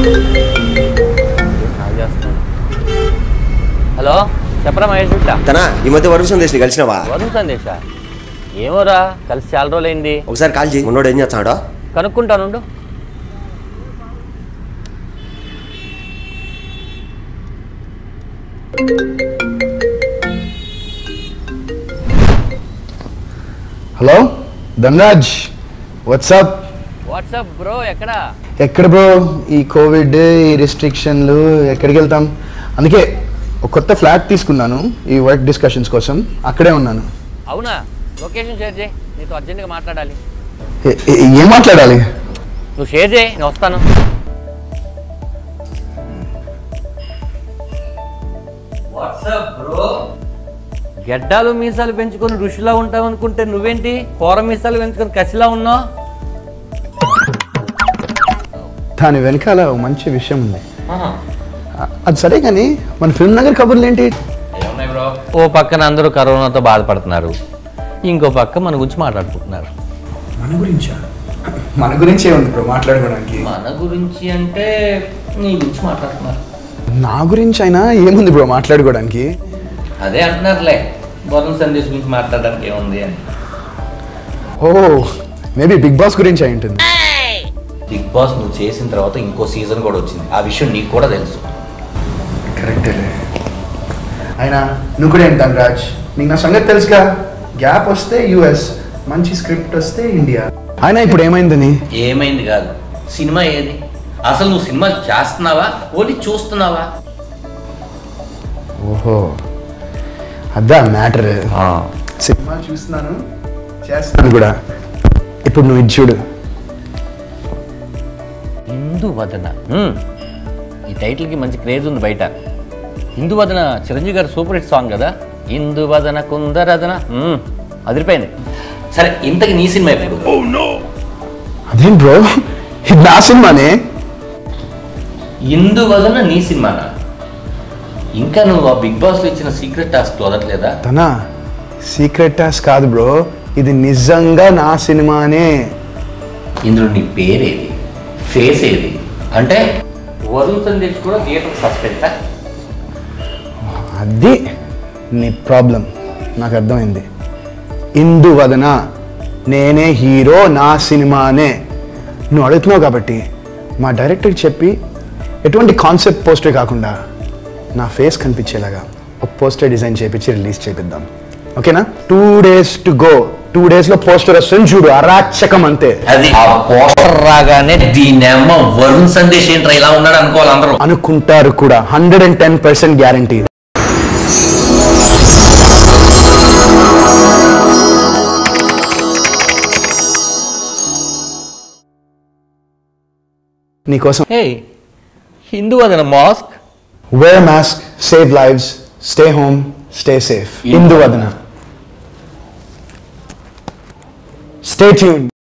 నాకు చేస్తాను. హలో చెప్పరా మహేష్ బిట్ట తన ఈ మధ్య వరుణ్ సందేశ్ని కలిసినావా వరుణ్ సందేశ ఏమోరా కలిసి చాలా రోజులైంది ఒకసారి కాల్ చేయి ఉన్నోడు ఏం చేస్తాడో కనుక్కుంటానుండు hello Dhanraj what's up what's up bro ఎక్కడా ఎక్కడ బ్రో ఈ కోవిడ్ ఈ రెస్ట్రిక్షన్లు ఎక్కడికి వెళ్తాం అందుకే ఒక కొత్త ఫ్లాట్ తీసుకున్నాను ఈ వర్క్ డిస్కషన్స్ కోసం అక్కడే ఉన్నాను అవునా లొకేషన్ షేర్ చేయి నీతో అర్జెంట్గా మాట్లాడాలి ఏ- ఏ- ఏం మాట్లాడాలి నువ్వు షేర్ చేయి నేను వస్తాను వాట్సాప్ బ్రో గెడ్డాలు మీసాలు పెంచుకొని ఋషిలా ఉంటావు అనుకుంటే నువ్వేంటి కూర మీసాలు పెంచుకొని కసిలా ఉన్నావు దాని వెనకాల ఒక మంచి విషయం ఉంది అ- అది సరే కానీ మన ఫిల్మ్ నగర్ కబుర్లు ఏంటి ఏమున్నాయి బ్రో ఓ పక్కన అందరూ కరోనాతో బాధపడుతున్నారు ఇంకో పక్క మన గురించి మాట్లాడుకుంటున్నారు మన గురించా మన గురించే ఉంది బ్రో మాట్లాడుకోవడానికి మన గురించి అంటే నీ గురించి మాట్లాడుతున్నారు నా గురించి అయినా ఏముంది బ్రో మాట్లాడుకోవడానికి అదే అంటున్నారులే వరుణ్ సందేశ్ గురించి మాట్లాడడానికి ఏముంది అని ఓ మేబీ బిగ్ బాస్ గురించి అయి ఉంటుంది బిగ్ బాస్ నువ్వు చేసిన తర్వాత ఇంకో సీజన్ కూడా వచ్చింది ఆ విషయం నీకు కూడా తెలుసు కరెక్టే అయినా నువ్వు కూడా ఏంటి రాజ్ నీకు నా సంగతి తెలుసుగా గ్యాప్ వస్తే యుఎస్ మంచి స్క్రిప్ట్ వస్తే ఇండియా అయినా ఇప్పుడు ఏమైందని ఏమైంది కాదు సినిమా ఏది అసలు నువ్వు సినిమా చేస్తున్నావా ఓన్లీ చూస్తున్నావా ఓహో అదా మ్యాటర్ సినిమా చూస్తున్నాను చేస్తాను కూడా ఇప్పుడు నువ్వు ఇది చూడు హిందూ వదన మ్మ్. ఈ టైటిల్కి మంచి క్రేజ్ ఉంది బయట హిందూ వదన చిరంజీవి గారి సూపర్ హిట్ సాంగ్ కదా హిందూ వదన కుందరదన మ్మ్. అదిరిపోయింది సరే ఇంతకి నీ సినిమా ఎప్పుడు అదేం బ్రో ఇది నా సినిమానే హిందూ వదన నీ సినిమానా ఇంకా నువ్వు ఆ బిగ్ బాస్లో ఇచ్చిన సీక్రెట్ టాస్క్ వదలట్లేదా తన సీక్రెట్ టాస్క్ కాదు బ్రో ఇది నిజంగా నా సినిమానే ఇందులో నీ పేరేది ఫేస్ ఏది అంటే వరుణ్ సందేశ్ కూడా థియేటర్ సస్పెన్సా అది నీ ప్రాబ్లం నాకు అర్థమైంది ఇందు వదన నేనే హీరో నా సినిమానే నువ్వు అడుగుతున్నావు కాబట్టి మా డైరెక్టర్కి చెప్పి ఎటువంటి కాన్సెప్ట్ పోస్టర్ కాకుండా నా ఫేస్ కనిపించేలాగా ఒక పోస్టర్ డిజైన్ చేపించి రిలీజ్ చేపిద్దాం ఓకేనా two days to go two డేస్లో పోస్టర్ వస్తుంది చూడు అరాచకం అంతే అది ఆ పోస్టర్ రాగానే దీనేమో వరుణ్ సందేశ్ ఏంట్రా ఇలా ఉన్నాడు అనుకోవాలి అందరూ అనుకుంటారు కూడా hundred and ten percent guarantee నీకోసం హే హిందూ అదన mask wear mask save lives stay home stay safe ఇందు వదన స్టే ట్యూన్